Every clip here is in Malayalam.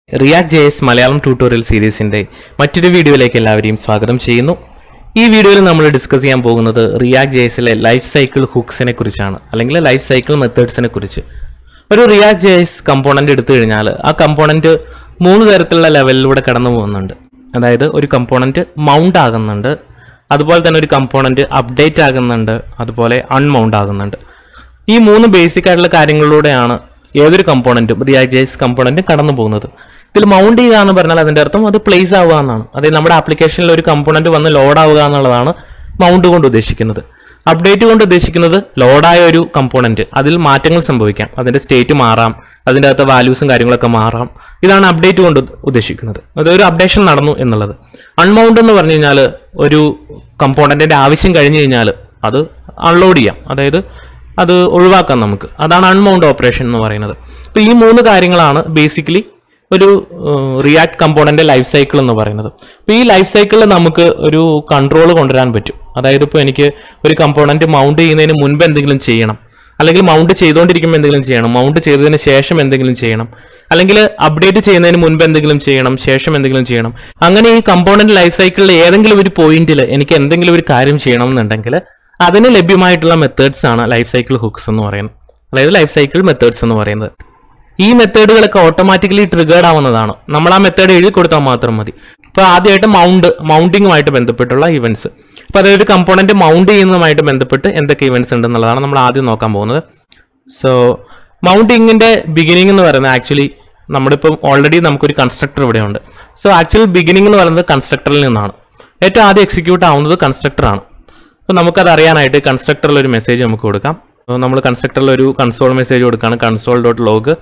react J S Malayalam tutorial സീരീസിന്റെ മറ്റൊരു വീഡിയോയിലേക്ക് എല്ലാവരെയും സ്വാഗതം ചെയ്യുന്നു ഈ വീഡിയോയിൽ നമ്മൾ ഡിസ്കസ് ചെയ്യാൻ പോകുന്നത് റിയാക്ട് ജെ എസിലെ ലൈഫ് സൈക്കിൾ ഹുക്സിനെ കുറിച്ചാണ് അല്ലെങ്കിൽ ലൈഫ് സൈക്കിൾ മെത്തേഡ്സിനെ കുറിച്ച് ഒരു റിയാക്ട് ജെ എസ് കമ്പോണന്റ് എടുത്തു കഴിഞ്ഞാൽ ആ കമ്പോണന്റ് മൂന്ന് തരത്തിലുള്ള ലെവലിലൂടെ കടന്നു പോകുന്നുണ്ട് അതായത് ഒരു കമ്പോണന്റ് മൗണ്ട് ആകുന്നുണ്ട് അതുപോലെ തന്നെ ഒരു കമ്പോണന്റ് അപ്ഡേറ്റ് ആകുന്നുണ്ട് അതുപോലെ അൺമൗണ്ട് ആകുന്നുണ്ട് ഈ മൂന്ന് ബേസിക് ആയിട്ടുള്ള കാര്യങ്ങളിലൂടെയാണ് ഏതൊരു കമ്പോണന്റും റിയാക്ട് ജേസ് കമ്പോണന്റും കടന്നു പോകുന്നത് ഇതിൽ മൗണ്ട് ചെയ്യുക എന്ന് പറഞ്ഞാൽ അതിന്റെ അർത്ഥം അത് പ്ലേസ് ആവുക എന്നാണ് അതായത് നമ്മുടെ ആപ്ലിക്കേഷനിൽ ഒരു കമ്പോണന്റ് വന്ന് ലോഡ് ആവുക എന്നുള്ളതാണ് മൗണ്ട് കൊണ്ട് ഉദ്ദേശിക്കുന്നത് അപ്ഡേറ്റ് കൊണ്ട് ഉദ്ദേശിക്കുന്നത് ലോഡായ ഒരു കമ്പോണന്റ് അതിൽ മാറ്റങ്ങൾ സംഭവിക്കാം അതിന്റെ സ്റ്റേറ്റ് മാറാം അതിന്റെ അകത്ത് വാല്യൂസും കാര്യങ്ങളൊക്കെ മാറാം ഇതാണ് അപ്ഡേറ്റ് കൊണ്ട് ഉദ്ദേശിക്കുന്നത് അതൊരു അപ്ഡേഷൻ നടന്നു എന്നുള്ളത് അൺമൗണ്ട് എന്ന് പറഞ്ഞു കഴിഞ്ഞാൽ ഒരു കമ്പോണന്റിന്റെ ആവശ്യം കഴിഞ്ഞു കഴിഞ്ഞാൽ അത് അൺലോഡ് ചെയ്യാം അതായത് അത് ഒഴിവാക്കാം നമുക്ക് അതാണ് അൺമൗണ്ട് ഓപ്പറേഷൻ എന്ന് പറയുന്നത് അപ്പോൾ ഈ മൂന്ന് കാര്യങ്ങളാണ് ബേസിക്കലി ഒരു റിയാക്ട് കമ്പോണന്റ് ലൈഫ് സൈക്കിൾ എന്ന് പറയുന്നത് അപ്പോൾ ഈ ലൈഫ് സൈക്കിളിൽ നമുക്ക് ഒരു കൺട്രോൾ കൊണ്ടുവരാൻ പറ്റും അതായത് ഇപ്പോൾ എനിക്ക് ഒരു കമ്പോണന്റ് മൗണ്ട് ചെയ്യുന്നതിന് മുൻപ് എന്തെങ്കിലും ചെയ്യണം അല്ലെങ്കിൽ മൗണ്ട് ചെയ്തുകൊണ്ടിരിക്കുമ്പോൾ എന്തെങ്കിലും ചെയ്യണം മൗണ്ട് ചെയ്തതിന് ശേഷം എന്തെങ്കിലും ചെയ്യണം അല്ലെങ്കിൽ അപ്ഡേറ്റ് ചെയ്യുന്നതിന് മുൻപ് എന്തെങ്കിലും ചെയ്യണം ശേഷം എന്തെങ്കിലും ചെയ്യണം അങ്ങനെ ഈ കമ്പോണന്റ് ലൈഫ് സൈക്കിളിൽ ഏതെങ്കിലും ഒരു പോയിന്റിൽ എനിക്ക് എന്തെങ്കിലും ഒരു കാര്യം ചെയ്യണം എന്നുണ്ടെങ്കിൽ അതിന് ലഭ്യമായിട്ടുള്ള മെത്തേഡ്സ് ആണ് ലൈഫ് സൈക്കിൾ ഹുക്സ് എന്ന് പറയുന്നത് അതായത് ലൈഫ് സൈക്കിൾ മെത്തേഡ്സ് എന്ന് പറയുന്നത് ഈ മെത്തേഡുകളൊക്കെ ഓട്ടോമാറ്റിക്കലി ട്രിഗേർഡ് ആവുന്നതാണ് നമ്മൾ ആ മെത്തേഡ് എഴുതി കൊടുത്താൽ മാത്രം മതി ഇപ്പോൾ ആദ്യമായിട്ട് മൗണ്ട് മൗണ്ടിങ്ങുമായിട്ട് ബന്ധപ്പെട്ടുള്ള ഇവന്റ്സ് അപ്പോൾ അതൊരു കമ്പോണന്റ് മൗണ്ട് ചെയ്യുന്നതുമായിട്ട് ബന്ധപ്പെട്ട് എന്തൊക്കെ ഇവന്റ്സ് ഉണ്ടെന്നുള്ളതാണ് നമ്മൾ ആദ്യം നോക്കാൻ പോകുന്നത് സോ മൗണ്ടിങ്ങിന്റെ ബിഗിനിങ് എന്ന് പറയുന്നത് ആക്ച്വലി നമ്മളിപ്പം ഓൾറെഡി നമുക്കൊരു കൺസ്ട്രക്ടർ ഇവിടെ ഉണ്ട് സോ ആക്ച്വൽ ബിഗിനിങ് എന്ന് പറയുന്നത് കൺസ്ട്രക്ടറിൽ നിന്നാണ് ഏറ്റവും ആദ്യം എക്സിക്യൂട്ട് ആവുന്നത് കൺസ്ട്രക്ടറാണ് അപ്പോൾ നമുക്കത് അറിയാനായിട്ട് കൺസ്ട്രക്ടറിൽ ഒരു മെസ്സേജ് നമുക്ക് കൊടുക്കാം അപ്പോൾ നമ്മൾ കൺസ്ട്രക്ടറിൽ ഒരു കൺസോൾ മെസ്സേജ് കൊടുക്കുകയാണ് console dot log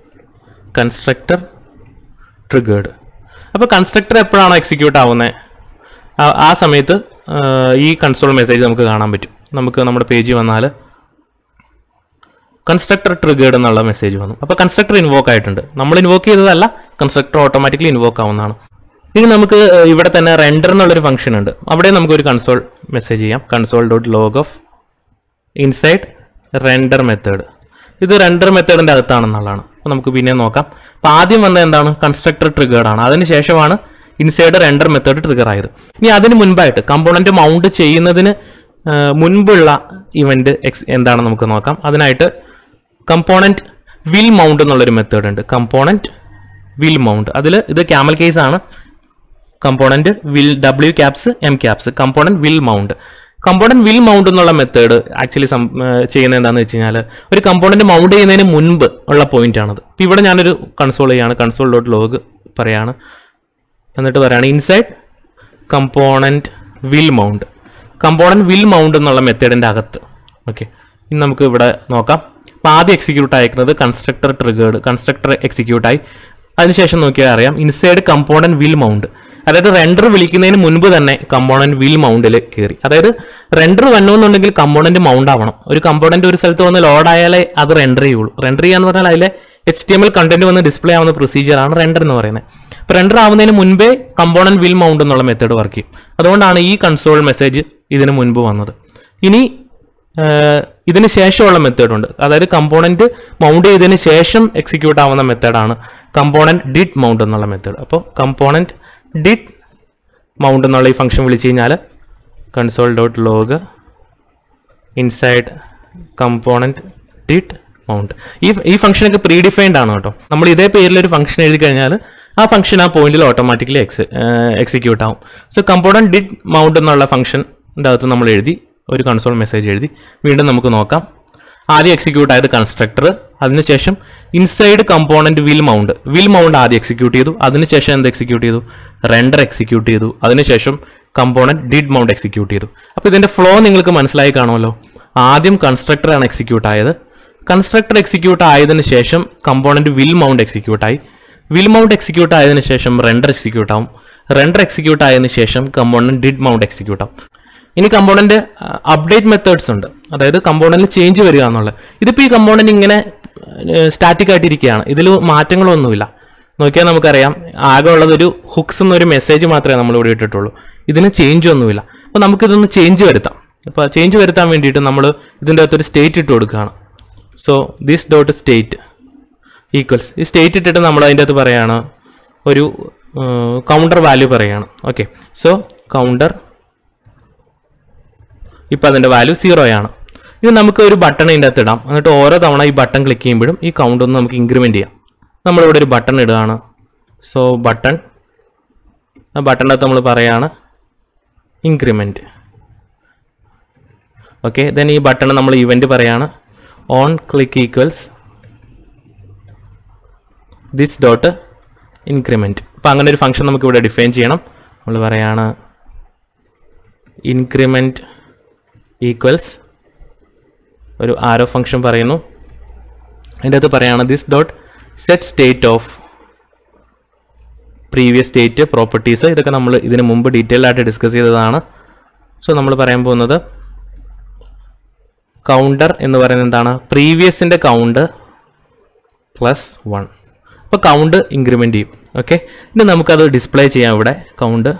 constructor triggered അപ്പോൾ കൺസ്ട്രക്ടർ എപ്പോഴാണോ എക്സിക്യൂട്ട് ആവുന്നത് ആ സമയത്ത് ആ, ഈ കൺസോൾ മെസ്സേജ് നമുക്ക് കാണാൻ പറ്റും നമുക്ക് നമ്മുടെ പേജിൽ വന്നാൽ കൺസ്ട്രക്ടർ ട്രിഗേർഡ് എന്നുള്ള മെസ്സേജ് വന്നു അപ്പോൾ കൺസ്ട്രക്ടർ ഇൻവോക്ക് ആയിട്ടുണ്ട് നമ്മൾ ഇൻവോക്ക് ചെയ്തതല്ല കൺസ്ട്രക്ടർ ഓട്ടോമാറ്റിക്കലി ഇൻവോക്ക് ആവുന്നതാണ് ഇനി നമുക്ക് ഏർ, ഇവിടെ തന്നെ റെൻഡർ എന്നുള്ളൊരു ഫംഗ്ഷൻ ഉണ്ട് അവിടെ നമുക്ക് ഒരു കൺസോൾ മെസ്സേജ് ചെയ്യാം console dot log of inside render method ഇത് റെൻഡർ മെത്തേഡിന്റെ അകത്താണെന്നുള്ളതാണ് അപ്പോൾ നമുക്ക് പിന്നെ നോക്കാം അപ്പോൾ ആദ്യം വന്ന എന്താണ് കൺസ്ട്രക്ടർ ട്രിഗേർഡ് ആണ് അതിന് ശേഷമാണ് ഇൻസൈഡ് റെൻഡർ മെത്തേഡ് ട്രിഗർ ആയത് ഇനി അതിന് മുൻപായിട്ട് കമ്പോണന്റ് മൗണ്ട് ചെയ്യുന്നതിന് ആ, മുൻപുള്ള ഇവന്റ് എക്സ് എന്താണെന്ന് നമുക്ക് നോക്കാം അതിനായിട്ട് കമ്പോണന്റ് വിൽ മൗണ്ട് എന്നുള്ളൊരു മെത്തേഡ് ഉണ്ട് കമ്പോണന്റ് വിൽ മൗണ്ട് അതിൽ ഇത് ക്യാമൽ കേസ് ആണ് component will W caps M caps component will mount component will mount എന്നുള്ള മെത്തേഡ് ആക്ച്വലി ചെയ്യുന്നത് എന്താണെന്ന് വെച്ച് കഴിഞ്ഞാൽ ഒരു കമ്പോണന്റ് മൗണ്ട് ചെയ്യുന്നതിന് മുൻപ് ഉള്ള പോയിന്റ് ആണത് ഇപ്പം ഇവിടെ ഞാനൊരു കൺസോൾ ചെയ്യാണ് കൺസോൾ ഡോട്ട് ലോഗ് പറയാണ് എന്നിട്ട് പറയാണ് inside component will mount component will mount എന്നുള്ള മെത്തേഡിന്റെ അകത്ത് ഓക്കെ ഇനി നമുക്ക് ഇവിടെ നോക്കാം അപ്പോൾ ആദ്യം എക്സിക്യൂട്ട് അയക്കുന്നത് കൺസ്ട്രക്ടർ ട്രിഗേർഡ് കൺസ്ട്രക്ടർ എക്സിക്യൂട്ട് ആയി അതിനുശേഷം നോക്കിയാൽ അറിയാം ഇൻസൈഡ് കമ്പോണന്റ് വിൽ മൗണ്ട് അതായത് റെൻഡർ വിളിക്കുന്നതിന് മുൻപ് തന്നെ കമ്പോണന്റ് വിൽ മൗണ്ടിൽ കയറി അതായത് റെൻഡർ വരണമെന്നുണ്ടെങ്കിൽ കമ്പോണന്റ് മൗണ്ട് ആവണം ഒരു കമ്പോണന്റ് ഒരു സ്ഥലത്ത് വന്ന് ലോഡ് ആയാലേ അത് റെൻഡർ ചെയ്യുള്ളൂ റെൻഡർ ചെയ്യാന്ന് പറഞ്ഞാൽ അതിലെ H T M L content വന്ന് ഡിസ്പ്ലേ ആവുന്ന പ്രൊസീജിയറാണ് റെൻഡർ എന്ന് പറയുന്നത് അപ്പോൾ റെൻഡർ ആവുന്നതിന് മുൻപേ കമ്പോണന്റ് വിൽ മൗണ്ട് എന്നുള്ള മെത്തേഡ് വർക്ക് ചെയ്യും അതുകൊണ്ടാണ് ഈ കൺസോൾ മെസ്സേജ് ഇതിന് മുൻപ് വന്നത് ഇനി ഏഹ്, ഇതിന് ശേഷമുള്ള മെത്തേഡ് ഉണ്ട് അതായത് കമ്പോണന്റ് മൗണ്ട് ചെയ്തതിന് ശേഷം എക്സിക്യൂട്ട് ആവുന്ന മെത്തേഡാണ് കമ്പോണന്റ് ഡിഡ് മൗണ്ട് എന്നുള്ള മെത്തേഡ് അപ്പോൾ കമ്പോണന്റ് ഡിഡ് മൗണ്ട് എന്നുള്ള ഈ ഫംഗ്ഷൻ വിളിച്ചു കഴിഞ്ഞാൽ console dot log inside component did mount ഈ ഈ ഫംഗ്ഷനൊക്കെ പ്രീ ഡിഫൈൻഡ് ആണ് കേട്ടോ നമ്മൾ ഇതേ പേരിൽ ഒരു ഫംഗ്ഷൻ എഴുതി കഴിഞ്ഞാൽ ആ ഫംഗ്ഷൻ ആ പോയിന്റിൽ ഓട്ടോമാറ്റിക്കലി എക്സ് എക്സിക്യൂട്ട് ആവും സോ കമ്പോണന്റ് ഡിഡ് മൗണ്ട് എന്നുള്ള ഫംഗ്ഷൻ്റെ അകത്ത് നമ്മൾ എഴുതി ഒരു കൺസോൾ മെസ്സേജ് എഴുതി വീണ്ടും നമുക്ക് നോക്കാം ആദ്യം എക്സിക്യൂട്ട് ആയത് കൺസ്ട്രക്ടർ അതിനുശേഷം inside component will mount will mount ആദ്യം എക്സിക്യൂട്ട് ചെയ്തു അതിനുശേഷം എന്ത് എക്സിക്യൂട്ട് ചെയ്തു റെൻഡർ എക്സിക്യൂട്ട് ചെയ്തു അതിനുശേഷം കമ്പോണന്റ് ഡിഡ് മൗണ്ട് എക്സിക്യൂട്ട് ചെയ്തു അപ്പോൾ ഇതിന്റെ ഫ്ലോ നിങ്ങൾക്ക് മനസ്സിലായി കാണുമല്ലോ ആദ്യം കൺസ്ട്രക്ടർ ആണ് എക്സിക്യൂട്ട് ആയത് കൺസ്ട്രക്ടർ എക്സിക്യൂട്ട് ആയതിനു ശേഷം കമ്പോണന്റ് വിൽ മൗണ്ട് എക്സിക്യൂട്ട് ആയി വിൽ മൗണ്ട് എക്സിക്യൂട്ട് ആയതിനു ശേഷം റെൻഡർ എക്സിക്യൂട്ട് ആവും റെൻഡർ എക്സിക്യൂട്ട് ആയതിനു ശേഷം കമ്പോണന്റ് ഡിഡ് മൗണ്ട് എക്സിക്യൂട്ട് ആവും ഇനി കമ്പോണന്റ് അപ്ഡേറ്റ് മെത്തേഡ്സ് ഉണ്ട് അതായത് കമ്പോണന്റിൽ ചേഞ്ച് വരിക എന്നുള്ളത് ഇതിപ്പോൾ ഈ കമ്പോണന്റ് ഇങ്ങനെ സ്റ്റാറ്റിക് ആയിട്ടിരിക്കുകയാണ് ഇതിൽ മാറ്റങ്ങളൊന്നുമില്ല നോക്കിയാൽ നമുക്കറിയാം ആകെ ഉള്ളത് ഒരു ഹുക്സ് എന്നൊരു മെസ്സേജ് മാത്രമേ നമ്മൾ ഇവിടെ ഇട്ടിട്ടുള്ളൂ ഇതിന് ചേഞ്ച് ഒന്നുമില്ല അപ്പോൾ നമുക്കിതൊന്ന് ചേഞ്ച് വരുത്താം അപ്പോൾ ചേഞ്ച് വരുത്താൻ വേണ്ടിയിട്ട് നമ്മൾ ഇതിൻ്റെ അകത്തൊരു സ്റ്റേറ്റ് ഇട്ട് കൊടുക്കുകയാണ് so this dot state equals ഈ സ്റ്റേറ്റ് ഇട്ടിട്ട് നമ്മൾ അതിൻ്റെ അകത്ത് പറയാണ് ഒരു കൗണ്ടർ വാല്യൂ പറയുകയാണ് ഓക്കെ സോ കൗണ്ടർ ഇപ്പം അതിൻ്റെ വാല്യൂ സീറോയാണ് ഇത് നമുക്ക് ഒരു ബട്ടൺ ഇതിൻ്റെ അകത്ത് ഇടാം എന്നിട്ട് ഓരോ തവണ ഈ ബട്ടൺ ക്ലിക്ക് ചെയ്യുമ്പോഴും ഈ കൗണ്ട് ഒന്ന് നമുക്ക് ഇൻക്രിമെൻറ്റ് ചെയ്യാം നമ്മളിവിടെ ഒരു ബട്ടൺ ഇടുകയാണ് സോ ബട്ടൺ ആ ബട്ടണിനകത്ത് നമ്മൾ പറയാണ് ഇൻക്രിമെൻറ്റ് ഓക്കെ ദെൻ ഈ ബട്ടൺ നമ്മൾ ഇവൻ്റ് പറയാണ് on click equals this dot increment അപ്പോൾ അങ്ങനെ ഒരു ഫംഗ്ഷൻ നമുക്ക് ഇവിടെ ഡിഫൈൻ ചെയ്യണം നമ്മൾ പറയാണ് ഇൻക്രിമെൻറ്റ് ഈക്വൽസ് ഒരു ആരോ ഫംഗ്ഷൻ പറയുന്നു അതിൻ്റെ അകത്ത് പറയാണ് this dot set state of previous state properties ഇതൊക്കെ നമ്മൾ ഇതിന് മുമ്പ് ഡീറ്റെയിൽ ആയിട്ട് ഡിസ്കസ് ചെയ്തതാണ് സോ നമ്മൾ പറയാൻ പോകുന്നത് കൗണ്ടർ എന്ന് പറയുന്നത് എന്താണ് പ്രീവിയസിൻ്റെ കൗണ്ട് പ്ലസ് വൺ അപ്പോൾ കൗണ്ട് ഇൻക്രിമെൻ്റ് ചെയ്യും ഓക്കെ ഇനി നമുക്കത് ഡിസ്പ്ലേ ചെയ്യാം ഇവിടെ count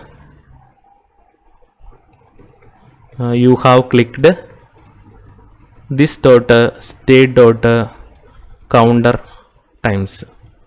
you have clicked this dot state dot counter times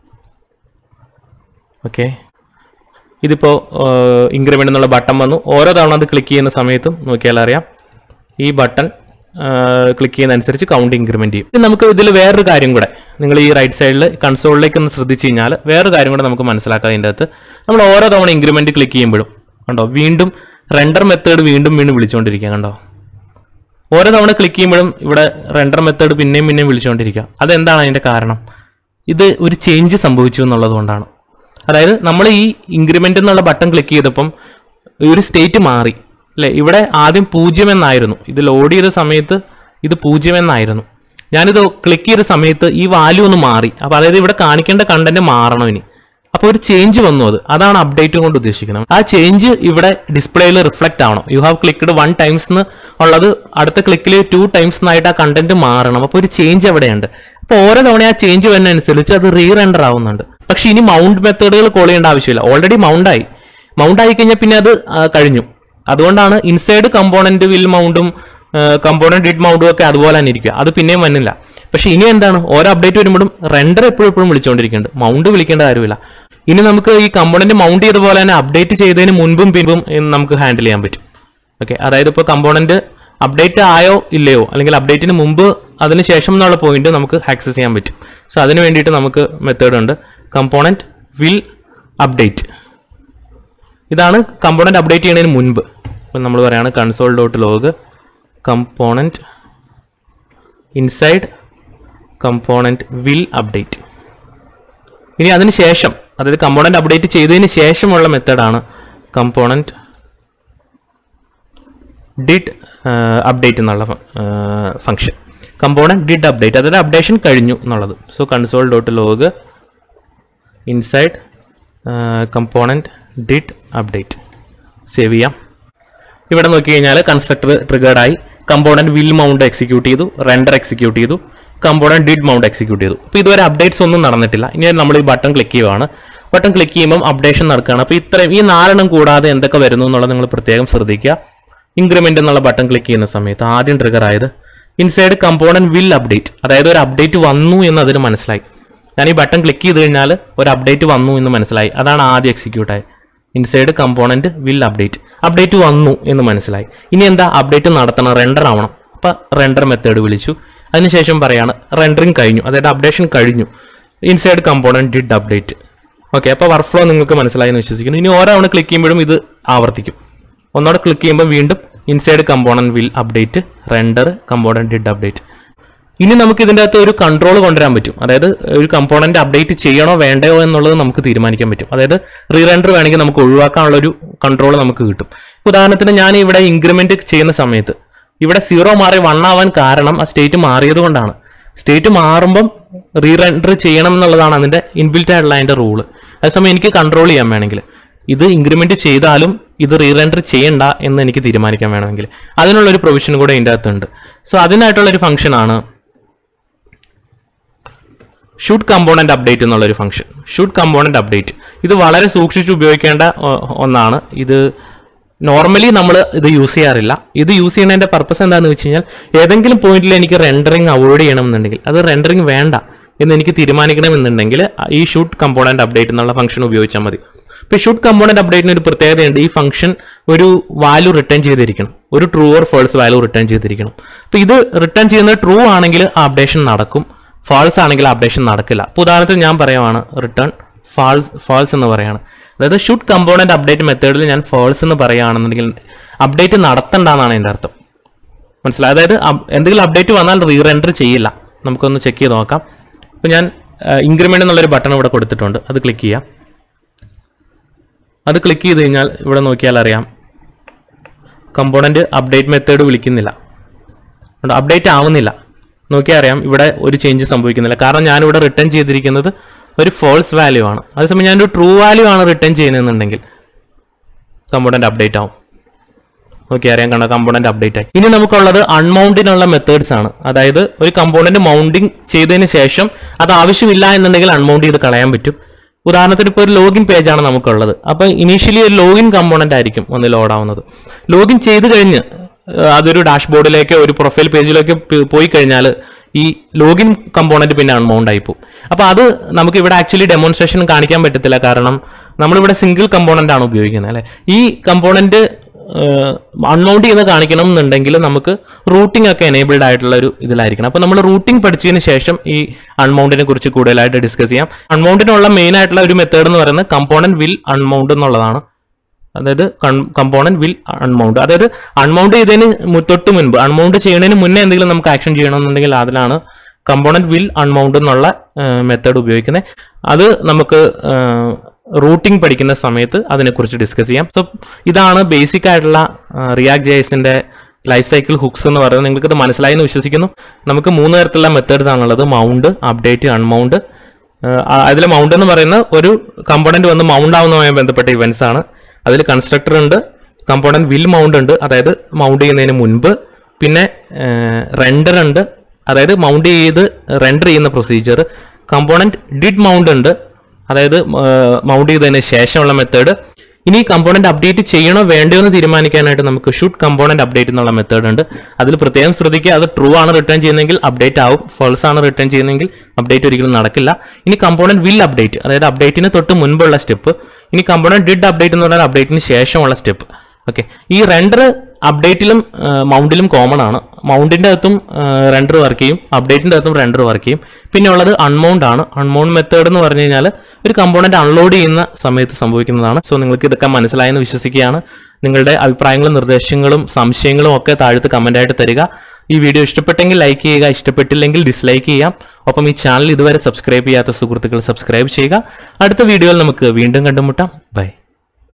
okay ഇതിപ്പോൾ ഇൻക്രിമെൻ്റ് എന്നുള്ള ബട്ടൺ വന്നു ഓരോ തവണ അത് ക്ലിക്ക് ചെയ്യുന്ന സമയത്തും നോക്കിയാൽ അറിയാം ഈ ബട്ടൺ ക്ലിക്ക് ചെയ്യുന്നതനുസരിച്ച് കൗണ്ട് ഇൻക്രിമെൻറ്റ് ചെയ്യും ഇനി നമുക്ക് ഇതിൽ വേറൊരു കാര്യം കൂടെ നിങ്ങൾ ഈ റൈറ്റ് സൈഡിൽ കൺസോളിലേക്ക് ഒന്ന് ശ്രദ്ധിച്ച് കഴിഞ്ഞാൽ വേറൊരു കാര്യം കൂടെ നമുക്ക് മനസ്സിലാക്കാം അതിൻ്റെ അകത്ത് നമ്മൾ ഓരോ തവണ ഇൻക്രിമെൻറ്റ് ക്ലിക്ക് ചെയ്യുമ്പോഴും കണ്ടോ വീണ്ടും റെൻഡർ മെത്തേഡ് വീണ്ടും വീണ്ടും വിളിച്ചുകൊണ്ടിരിക്കുക കണ്ടോ ഓരോ തവണ ക്ലിക്ക് ചെയ്യുമ്പോഴും ഇവിടെ റെൻഡർ മെത്തേഡ് പിന്നെയും പിന്നെയും വിളിച്ചുകൊണ്ടിരിക്കുക അതെന്താണ് അതിൻ്റെ കാരണം ഇത് ഒരു ചേഞ്ച് സംഭവിച്ചു എന്നുള്ളത് കൊണ്ടാണ് അതായത് നമ്മൾ ഈ ഇൻക്രിമെൻ്റ് എന്നുള്ള ബട്ടൺ ക്ലിക്ക് ചെയ്തപ്പം ഒരു സ്റ്റേറ്റ് മാറി അല്ലേ ഇവിടെ ആദ്യം പൂജ്യം എന്നായിരുന്നു ഇത് ലോഡ് ചെയ്ത സമയത്ത് ഇത് പൂജ്യം എന്നായിരുന്നു ഞാനിത് ക്ലിക്ക് ചെയ്ത സമയത്ത് ഈ വാല്യൂ ഒന്ന് മാറി അപ്പോൾ അതായത് ഇവിടെ കാണിക്കേണ്ട കണ്ടന്റ് മാറണം ഇനി അപ്പോൾ ഒരു ചേഞ്ച് വന്നു അത് അതാണ് അപ്ഡേറ്റ് കൊണ്ട് ഉദ്ദേശിക്കുന്നത് ആ ചേഞ്ച് ഇവിടെ ഡിസ്പ്ലേയിൽ റിഫ്ലക്റ്റ് ആവണം you have clicked one times എന്ന് ഉള്ളത് അടുത്ത ക്ലിക്കിൽ ടു ടൈംസ് എന്നായിട്ട് ആ കണ്ടന്റ് മാറണം അപ്പോൾ ഒരു ചേഞ്ച് അവിടെയുണ്ട് അപ്പോൾ ഓരോ തവണ ആ ചേഞ്ച് വരുന്നതനുസരിച്ച് അത് റീ റെൻഡർ ആവുന്നുണ്ട് പക്ഷെ ഇനി മൗണ്ട് മെത്തേഡുകൾ കോൾ ചെയ്യേണ്ട ആവശ്യമില്ല ഓൾറെഡി മൗണ്ടായി മൗണ്ട് ആയി കഴിഞ്ഞാൽ പിന്നെ അത് ആ, കഴിഞ്ഞു അതുകൊണ്ടാണ് ഇൻസൈഡ് കമ്പോണന്റ് വിൽ മൗണ്ടും കമ്പോണന്റ് ഡിഡ് മൗണ്ടും ഒക്കെ അതുപോലെ തന്നെ ഇരിക്കുക അത് പിന്നെയും വന്നില്ല പക്ഷെ ഇനി എന്താണ് ഓരോ അപ്ഡേറ്റ് വരുമ്പോഴും റെൻഡർ എപ്പോഴും എപ്പോഴും വിളിച്ചുകൊണ്ടിരിക്കുന്നുണ്ട് മൗണ്ട് വിളിക്കേണ്ട കാര്യമില്ല ഇനി നമുക്ക് ഈ കമ്പോണന്റ് മൗണ്ട് ചെയ്ത പോലെ തന്നെ അപ്ഡേറ്റ് ചെയ്തതിന് മുൻപും പിൻപും ഇത് നമുക്ക് ഹാൻഡിൽ ചെയ്യാൻ പറ്റും ഓക്കെ അതായത് ഇപ്പോൾ കമ്പോണന്റ് അപ്ഡേറ്റ് ആയോ ഇല്ലയോ അല്ലെങ്കിൽ അപ്ഡേറ്റിന് മുമ്പ് അതിന് ശേഷം എന്നുള്ള പോയിന്റ് നമുക്ക് ആക്സസ് ചെയ്യാൻ പറ്റും സോ അതിന് വേണ്ടിയിട്ട് നമുക്ക് മെത്തേഡ് ഉണ്ട് കമ്പോണന്റ് വിൽ അപ്ഡേറ്റ് ഇതാണ് കമ്പോണന്റ് അപ്ഡേറ്റ് ചെയ്യുന്നതിന് മുൻപ് ഇപ്പം നമ്മൾ പറയാണ് console dot log component inside component will update ഇനി അതിന് ശേഷം അതായത് കമ്പോണന്റ് അപ്ഡേറ്റ് ചെയ്തതിന് ശേഷമുള്ള മെത്തേഡാണ് കമ്പോണന്റ് ഡിഡ് അപ്ഡേറ്റ് എന്നുള്ള ഫംഗ്ഷൻ കമ്പോണന്റ് ഡിഡ് അപ്ഡേറ്റ് അതായത് അപ്ഡേഷൻ കഴിഞ്ഞു എന്നുള്ളത് so console dot log inside component did update save ചെയ്യാം ഇവിടെ നോക്കി കഴിഞ്ഞാൽ കൺസ്ട്രക്ടർ ട്രിഗേർഡ് ആയി കമ്പോണന്റ് വിൽ മൗണ്ട് എക്സിക്യൂട്ട് ചെയ്തു റെൻഡർ എക്സിക്യൂട്ട് ചെയ്തു കമ്പോണന്റ് ഡിഡ് മൗണ്ട് എക്സിക്യൂട്ട് ചെയ്തു അപ്പോൾ ഇതുവരെ അപ്ഡേറ്റ്സ് ഒന്നും നടന്നിട്ടില്ല ഇനി നമ്മൾ ഈ ബട്ടൺ ക്ലിക്ക് ചെയ്യുവാണ് ബട്ടൺ ക്ലിക്ക് ചെയ്യുമ്പോൾ അപ്ഡേഷൻ നടക്കുകയാണ് അപ്പോൾ ഇത്രയും ഈ നാലെണ്ണം കൂടാതെ എന്തൊക്കെ വരുന്നു എന്നുള്ളത് നിങ്ങൾ പ്രത്യേകം ശ്രദ്ധിക്കുക ഇൻക്രിമെന്റ് എന്നുള്ള ബട്ടൺ ക്ലിക്ക് ചെയ്യുന്ന സമയത്ത് ആദ്യം ട്രിഗർ ആയത് ഇൻസൈഡ് കമ്പോണന്റ് വിൽ അപ്ഡേറ്റ് അതായത് ഒരു അപ്ഡേറ്റ് വന്നു എന്ന് അതിന് മനസ്സിലായി ഞാൻ ഈ ബട്ടൺ ക്ലിക്ക് ചെയ്ത് കഴിഞ്ഞാൽ ഒരു അപ്ഡേറ്റ് വന്നു എന്ന് മനസ്സിലായി അതാണ് ആദ്യം എക്സിക്യൂട്ട് ആയത് inside component will update update വന്നു എന്ന് മനസ്സിലായി ഇനി എന്താ അപ്ഡേറ്റ് നടത്തണം റെൻഡർ ആവണം അപ്പോൾ റെൻഡർ മെത്തേഡ് വിളിച്ചു അതിനുശേഷം പറയാണ് റെൻഡറിങ് കഴിഞ്ഞു അതായത് അപ്ഡേഷൻ കഴിഞ്ഞു inside component did update okay അപ്പോൾ വർക്ക് ഫ്ലോ നിങ്ങൾക്ക് മനസ്സിലായി എന്ന് വിശ്വസിക്കുന്നു ഇനി ഓരോ തവണ ക്ലിക്ക് ചെയ്യുമ്പോഴും ഇത് ആവർത്തിക്കും ഒന്നോടെ ക്ലിക്ക് ചെയ്യുമ്പോൾ വീണ്ടും inside component will update render component did update ഇനി നമുക്ക് ഇതിൻ്റെ അകത്ത് ഒരു കൺട്രോൾ കൊണ്ടുവരാൻ പറ്റും അതായത് ഒരു കമ്പോണന്റ് അപ്ഡേറ്റ് ചെയ്യണോ വേണ്ടയോ എന്നുള്ളത് നമുക്ക് തീരുമാനിക്കാൻ പറ്റും അതായത് റീ റെൻഡർ വേണമെങ്കിൽ നമുക്ക് ഒഴിവാക്കാനുള്ള ഒരു കൺട്രോൾ നമുക്ക് കിട്ടും ഉദാഹരണത്തിന് ഞാൻ ഇവിടെ ഇൻക്രിമെന്റ് ചെയ്യുന്ന സമയത്ത് ഇവിടെ സീറോ മാറി വൺ ആവാൻ കാരണം ആ സ്റ്റേറ്റ് മാറിയത് കൊണ്ടാണ് സ്റ്റേറ്റ് മാറുമ്പം റീ റെൻഡർ ചെയ്യണം എന്നുള്ളതാണ് അതിന്റെ ഇൻബിൽറ്റ് ആയിട്ടുള്ള അതിന്റെ റൂള് അതേസമയം എനിക്ക് കൺട്രോൾ ചെയ്യാൻ വേണമെങ്കിൽ ഇത് ഇൻക്രിമെന്റ് ചെയ്താലും ഇത് റീ റെൻഡർ ചെയ്യണ്ട എന്ന് എനിക്ക് തീരുമാനിക്കാൻ വേണമെങ്കിൽ അതിനുള്ള ഒരു പ്രൊവിഷൻ കൂടെ ഇതിൻ്റെ അകത്തുണ്ട് സോ അതിനായിട്ടുള്ള ഒരു ഫംഗ്ഷൻ ആണ് ഷൂട്ട് കമ്പോണന്റ് അപ്ഡേറ്റ് എന്നുള്ള ഒരു ഫംഗ്ഷൻ ഷൂട്ട് കമ്പോണന്റ് അപ്ഡേറ്റ് ഇത് വളരെ സൂക്ഷിച്ച് ഉപയോഗിക്കേണ്ട ഒ- ഒന്നാണ് ഇത് നോർമലി നമ്മൾ ഇത് യൂസ് ചെയ്യാറില്ല ഇത് യൂസ് ചെയ്യുന്നതിന്റെ പർപ്പസ് എന്താണെന്ന് വെച്ച് കഴിഞ്ഞാൽ ഏതെങ്കിലും പോയിന്റിൽ എനിക്ക് റെൻഡറിങ് അവോയ്ഡ് ചെയ്യണമെന്നുണ്ടെങ്കിൽ അത് റെൻഡറിങ് വേണ്ട എന്ന് എനിക്ക് തീരുമാനിക്കണമെന്നുണ്ടെങ്കിൽ ഈ ഷൂട്ട് കമ്പോണന്റ് അപ്ഡേറ്റ് എന്നുള്ള ഫംഗ്ഷൻ ഉപയോഗിച്ചാൽ മതി ഇപ്പൊ ഷൂട്ട് കമ്പോണന്റ് അപ്ഡേറ്റിന് ഒരു പ്രത്യേകതയുണ്ട് ഈ ഫംഗ്ഷൻ ഒരു വാല്യൂ റിട്ടേൺ ചെയ്തിരിക്കണം ഒരു true or false value return ചെയ്തിരിക്കണം അപ്പൊ ഇത് റിട്ടേൺ ചെയ്യുന്നത് ട്രൂ ആണെങ്കിൽ ആ അപ്ഡേഷൻ നടക്കും ഫാൾസ് ആണെങ്കിൽ അപ്ഡേഷൻ നടക്കില്ല ഇപ്പൊ ഉദാഹരണത്തിന് ഞാൻ പറയുവാണ് റിട്ടേൺ ഫാൾസ് ഫാൾസ് എന്ന് പറയാണ് അതായത് ഷൂട്ട് കമ്പോണന്റ് അപ്ഡേറ്റ് മെത്തേഡിൽ ഞാൻ ഫാൾസ് എന്ന് പറയുകയാണെന്നുണ്ടെങ്കിൽ അപ്ഡേറ്റ് നടത്തണ്ടെന്നാണ് എൻ്റെ അർത്ഥം മനസ്സിലായി അതായത് അപ്- എന്തെങ്കിലും അപ്ഡേറ്റ് വന്നാൽ റീ റെൻഡർ ചെയ്യില്ല നമുക്കൊന്ന് ചെക്ക് ചെയ്ത് നോക്കാം ഇപ്പം ഞാൻ ഇൻക്രിമെൻ്റ് എന്നുള്ളൊരു ബട്ടൺ ഇവിടെ കൊടുത്തിട്ടുണ്ട് അത് ക്ലിക്ക് ചെയ്യാം അത് ക്ലിക്ക് ചെയ്ത് കഴിഞ്ഞാൽ ഇവിടെ നോക്കിയാൽ അറിയാം കമ്പോണന്റ് അപ്ഡേറ്റ് മെത്തേഡ് വിളിക്കുന്നില്ല അപ്ഡേറ്റ് ആവുന്നില്ല നോക്കിയാൽ അറിയാം ഇവിടെ ഒരു ചേഞ്ച് സംഭവിക്കുന്നില്ല കാരണം ഞാനിവിടെ റിട്ടേൺ ചെയ്തിരിക്കുന്നത് ഒരു ഫോൾസ് വാല്യൂ ആണ് അതേസമയം ഞാനൊരു ട്രൂ വാല്യൂ ആണ് റിട്ടേൺ ചെയ്യുന്നതെന്നുണ്ടെങ്കിൽ കമ്പോണന്റ് അപ്ഡേറ്റ് ആവും ഓക്കെ അറിയാൻ കണ്ട കമ്പോണന്റ് അപ്ഡേറ്റ് ആയി ഇനി നമുക്കുള്ളത് അൺമൗണ്ടിനുള്ള മെത്തേഡ്സ് ആണ് അതായത് ഒരു കമ്പോണന്റ് മൗണ്ടിങ് ചെയ്തതിന് ശേഷം അത് ആവശ്യമില്ല എന്നുണ്ടെങ്കിൽ അൺമൗണ്ട് ചെയ്ത് കളയാൻ പറ്റും ഉദാഹരണത്തിന് ഇപ്പോൾ ഒരു ലോഗിൻ പേജ് ആണ് നമുക്കുള്ളത് അപ്പോൾ ഇനീഷ്യലി ഒരു ലോഗിൻ കമ്പോണന്റ് ആയിരിക്കും ഒന്ന് ലോഡ് ആവുന്നത് ലോഗിൻ ചെയ്ത് കഴിഞ്ഞ് ഏഹ്, അതൊരു ഡാഷ്ബോർഡിലേക്ക് ഒരു പ്രൊഫൈൽ പേജിലേക്ക് പ് പോയി കഴിഞ്ഞാൽ ഈ ലോഗിൻ കമ്പോണന്റ് പിന്നെ അൺമൗണ്ട് ആയി പോകും അപ്പോൾ അത് നമുക്ക് ഇവിടെ ആക്ച്വലി ഡെമോൺസ്ട്രേഷൻ കാണിക്കാൻ പറ്റത്തില്ല കാരണം നമ്മളിവിടെ സിംഗിൾ കമ്പോണന്റ് ആണ് ഉപയോഗിക്കുന്നത് അല്ലെ ഈ കമ്പോണന്റ് അൺമൗണ്ട് ചെയ്ത് കാണിക്കണം എന്നുണ്ടെങ്കിൽ നമുക്ക് റൂട്ടിംഗ് ഒക്കെ എനേബിൾഡ് ആയിട്ടുള്ള ഒരു ഇതിലായിരിക്കണം അപ്പോൾ നമ്മൾ റൂട്ടിംഗ് പഠിച്ചതിന് ശേഷം ഈ അൺമൗണ്ടിനെ കുറിച്ച് കൂടുതലായിട്ട് ഡിസ്കസ് ചെയ്യാം അൺമൗണ്ടിനുള്ള മെയിൻ ആയിട്ടുള്ള ഒരു മെത്തേഡ് എന്ന് പറയുന്നത് കമ്പോണന്റ് വിൽ അൺമൗണ്ട് എന്നുള്ളതാണ് അതായത് കമ്പോണന്റ് വിൽ അൺമൗണ്ട് അതായത് അൺമൗണ്ട് ചെയ്തതിന് മു- തൊട്ട് മുൻപ് അൺമൗണ്ട് ചെയ്യുന്നതിന് മുന്നേ എന്തെങ്കിലും നമുക്ക് ആക്ഷൻ ചെയ്യണമെന്നുണ്ടെങ്കിൽ അതിലാണ് കമ്പോണന്റ് വിൽ അൺമൗണ്ട് എന്നുള്ള മെത്തേഡ് ഉപയോഗിക്കുന്നത് അത് നമുക്ക് റൂട്ടിംഗ് പഠിക്കുന്ന സമയത്ത് അതിനെക്കുറിച്ച് ഡിസ്കസ് ചെയ്യാം സോ ഇതാണ് ബേസിക് ആയിട്ടുള്ള റിയാക്ട് ജേസിന്റെ ലൈഫ് സൈക്കിൾ ഹുക്സ് എന്ന് പറയുന്നത് നിങ്ങൾക്ക് ഇത് മനസ്സിലായി എന്ന് വിശ്വസിക്കുന്നു നമുക്ക് മൂന്ന് തരത്തിലുള്ള മെത്തേഡ്സ് ആണുള്ളത് മൗണ്ട് അപ്ഡേറ്റ് അൺമൗണ്ട് അതിൽ മൗണ്ട് എന്ന് പറയുന്ന ഒരു കമ്പോണന്റ് വന്ന് മൗണ്ട് ആവുന്നതുമായി ബന്ധപ്പെട്ട ഇവന്റ്സ് ആണ് അതിൽ കൺസ്ട്രക്ടർ ഉണ്ട് കമ്പോണന്റ് വിൽ മൗണ്ട് ഉണ്ട് അതായത് മൗണ്ട് ചെയ്യുന്നതിന് മുൻപ് പിന്നെ റെൻഡർ ഉണ്ട് അതായത് മൗണ്ട് ചെയ്ത് റെൻഡർ ചെയ്യുന്ന പ്രൊസീജിയർ കമ്പോണന്റ് ഡിഡ് മൗണ്ട് ഉണ്ട് അതായത് മൗണ്ട് ചെയ്തതിന് ശേഷമുള്ള മെത്തേഡ് ഇനി കമ്പോണന്റ് അപ്ഡേറ്റ് ചെയ്യണോ വേണ്ടയോ എന്ന് തീരുമാനിക്കാനായിട്ട് നമുക്ക് ഷൂട്ട് കമ്പോണന്റ് അപ്ഡേറ്റ് എന്നുള്ള മെത്തേഡ് ഉണ്ട് അതിൽ പ്രത്യേകം ശ്രദ്ധിക്കുക അത് ട്രൂ ആണ് റിട്ടേൺ ചെയ്യുന്നതെങ്കിൽ അപ്ഡേറ്റ് ആവും ഫാൾസ് ആണ് റിട്ടേൺ ചെയ്യുന്നതെങ്കിൽ അപ്ഡേറ്റ് ഒരിക്കലും നടക്കില്ല ഇനി കമ്പോണന്റ് വിൽ അപ്ഡേറ്റ് അതായത് അപ്ഡേറ്റിന് തൊട്ട് മുൻപുള്ള സ്റ്റെപ്പ് ഇനി കമ്പോണന്റ് ഡിഡ് അപ്ഡേറ്റ് എന്ന് പറഞ്ഞാൽ അപ്ഡേറ്റിന് ശേഷമുള്ള സ്റ്റെപ്പ് ഓക്കെ ഈ റെൻഡർ അപ്ഡേറ്റിലും മൗണ്ടിലും കോമൺ ആണ് മൗണ്ടിന്റെ അകത്തും റെൻഡർ വർക്ക് ചെയ്യും അപ്ഡേറ്റിന്റെ അകത്തും റെൻഡർ വർക്ക് ചെയ്യും പിന്നെ ഉള്ളത് അൺമൗണ്ട് ആണ് അൺമൗണ്ട് മെത്തേഡ് എന്ന് പറഞ്ഞു കഴിഞ്ഞാൽ ഒരു കമ്പോണന്റ് അൺലോഡ് ചെയ്യുന്ന സമയത്ത് സംഭവിക്കുന്നതാണ് സോ നിങ്ങൾക്ക് ഇതൊക്കെ മനസ്സിലായെന്ന് വിശ്വസിക്കുകയാണ് നിങ്ങളുടെ അഭിപ്രായങ്ങളും നിർദ്ദേശങ്ങളും സംശയങ്ങളും ഒക്കെ താഴത്ത് കമന്റ് ആയിട്ട് തരിക ഈ വീഡിയോ ഇഷ്ടപ്പെട്ടെങ്കിൽ ലൈക്ക് ചെയ്യുക ഇഷ്ടപ്പെട്ടില്ലെങ്കിൽ ഡിസ്ലൈക്ക് ചെയ്യാം ഒപ്പം ഈ ചാനൽ ഇതുവരെ സബ്സ്ക്രൈബ് ചെയ്യാത്ത സുഹൃത്തുക്കൾ സബ്സ്ക്രൈബ് ചെയ്യുക അടുത്ത വീഡിയോയിൽ നമുക്ക് വീണ്ടും കണ്ടുമുട്ടാം ബൈ